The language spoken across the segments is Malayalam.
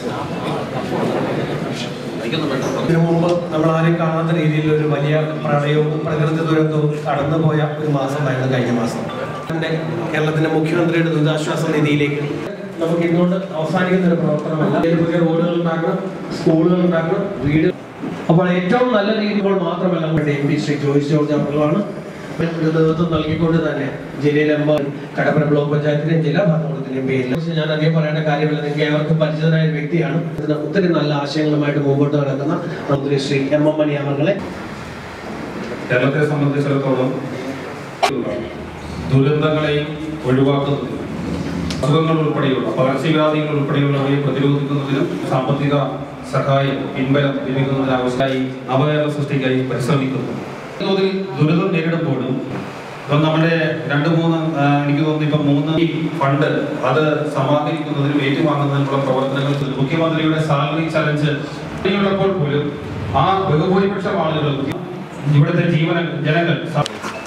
ഇതിനു മുമ്പ് നമ്മൾ ആരും കാണാത്ത രീതിയിൽ ഒരു വലിയ പ്രളയവും പ്രകൃതി ദുരന്തവും കടന്നുപോയ ഒരു മാസമായിരുന്നു കഴിഞ്ഞ മാസം എൻ്റെ കേരളത്തിന്റെ മുഖ്യമന്ത്രിയുടെ ദുരിതാശ്വാസ നിധിയിലേക്ക് നമുക്ക് ഇന്നുകൊണ്ട് അവസാനിക്കുന്ന ഒരു പ്രവർത്തനമല്ല ഇതിൽ പുതിയ റോഡുകൾ ഉണ്ടാക്കണം സ്കൂളുകൾ ഉണ്ടാക്കണം വീട് അപ്പോൾ ഏറ്റവും നല്ല രീതികൾ മാത്രമല്ല നമ്മുടെ എം പി ശ്രീ ജോയിസ് ജോർജ് അവர்களാണ് ഒരു നേതൃത്വം നൽകിക്കൊണ്ട് തന്നെ ജില്ലയിലെമ്പാടും കടപ്പന ബ്ലോക്ക് പഞ്ചായത്തിന്റെയും ജില്ലാ ഭരണകൂടത്തിന്റെയും പേരിൽ ഞാൻ അധികം പറയേണ്ട കാര്യമില്ല നിങ്ങൾക്ക് ഏവർക്കും പരിചിതനായ ഒരു വ്യക്തിയാണ് ഇതിന് ഒത്തിരി നല്ല ആശയങ്ങളുമായിട്ട് മുമ്പോട്ട് നടക്കുന്ന മന്ത്രി ശ്രീ എം എം മണി അവர்களെ കേരളത്തെ സംബന്ധിച്ചിടത്തോളം ദുരന്തങ്ങളെയും ഒഴിവാക്കുന്നതിനും അസുഖങ്ങൾ ഉൾപ്പെടെയുള്ള പകർച്ചവ്യാധികൾ ഉൾപ്പെടെയുള്ളവയെ പ്രതിരോധിക്കുന്നതിനും സാമ്പത്തിക സഹായം പിൻബലം ലഭിക്കുന്നതിന് ആവശ്യമായി അവയവ സൃഷ്ടിക്കായി പരിശ്രമിക്കുന്നു തോതിൽ ദുരിതം നേരിടുമ്പോഴും ഇപ്പം നമ്മുടെ രണ്ട് മൂന്ന് ആ, എനിക്ക് തോന്നുന്നു ഇപ്പം മൂന്ന് ഈ ഫണ്ട് അത് സമാഹരിക്കുന്നതിനും ഏറ്റുവാങ്ങുന്നതിനുള്ള പ്രവർത്തനങ്ങൾ മുഖ്യമന്ത്രിയുടെ സാലറി ചലഞ്ച് ഉള്ളപ്പോൾ പോലും ആ ബഹുഭൂരിപക്ഷം ആളുകൾക്ക് ഇവിടുത്തെ ജീവന ജനങ്ങൾ സ-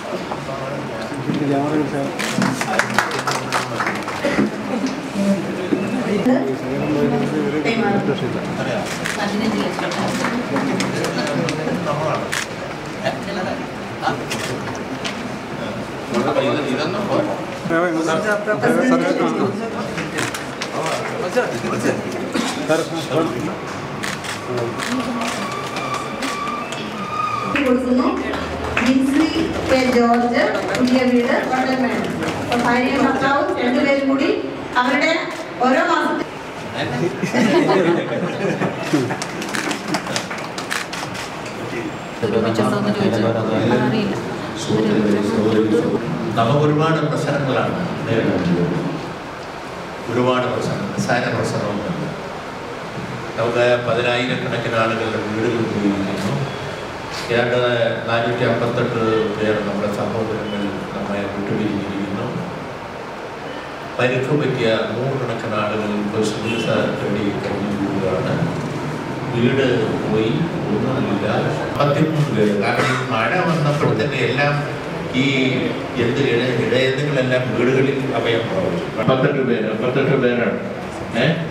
പതിനഞ്ച് ലക്ഷം കൊടുക്കുന്നു ജിൻസി കെ ജോർജ് പുതിയ വീട് വട്ടൽമേട് അപ്പൊ ഭാര്യയും ഭർത്താവും രണ്ടുപേരും കൂടി അവരുടെ ഓരോ മാസത്തിൽ ചോദിച്ചിട്ടുണ്ടോന്ന് ചോദിച്ചു അറിയില്ല നമുക്ക് ഒരുപാട് പ്രശ്നങ്ങളാണ് നേരിടുന്നത് ഒരുപാട് പ്രശ്നങ്ങൾ നിസ്സാര പ്രശ്നമൊന്നുമില്ല നമുക്ക് പതിനായിരക്കണക്കിന് ആളുകളുടെ വീടുകൾ ഉപയോഗിക്കുന്നു ഏതാണ്ട് നാനൂറ്റി അമ്പത്തെട്ട് പേർ നമ്മുടെ സഹോദരങ്ങൾ നമ്മെ വിട്ടുപിരിഞ്ഞിരിക്കുന്നു പരിക്ക് പറ്റിയ നൂറുകണക്കിന് ആളുകൾ ഇപ്പോൾ ചികിത്സ തേടി കഴിഞ്ഞു കൂടുകയാണ് വീട് പോയി ഒന്നുമില്ല പത്തിമൂന്ന് പേര് കാരണം ഈ മഴ വന്നപ്പോൾ തന്നെ എല്ലാം ഈ എന്ത് ഇട ഇടയന്നുകളെല്ലാം വീടുകളിൽ അഭയം പ്രാപിച്ചു അമ്പത്തെട്ട് പേര് അമ്പത്തെട്ട് പേരാണ് ഏഹ്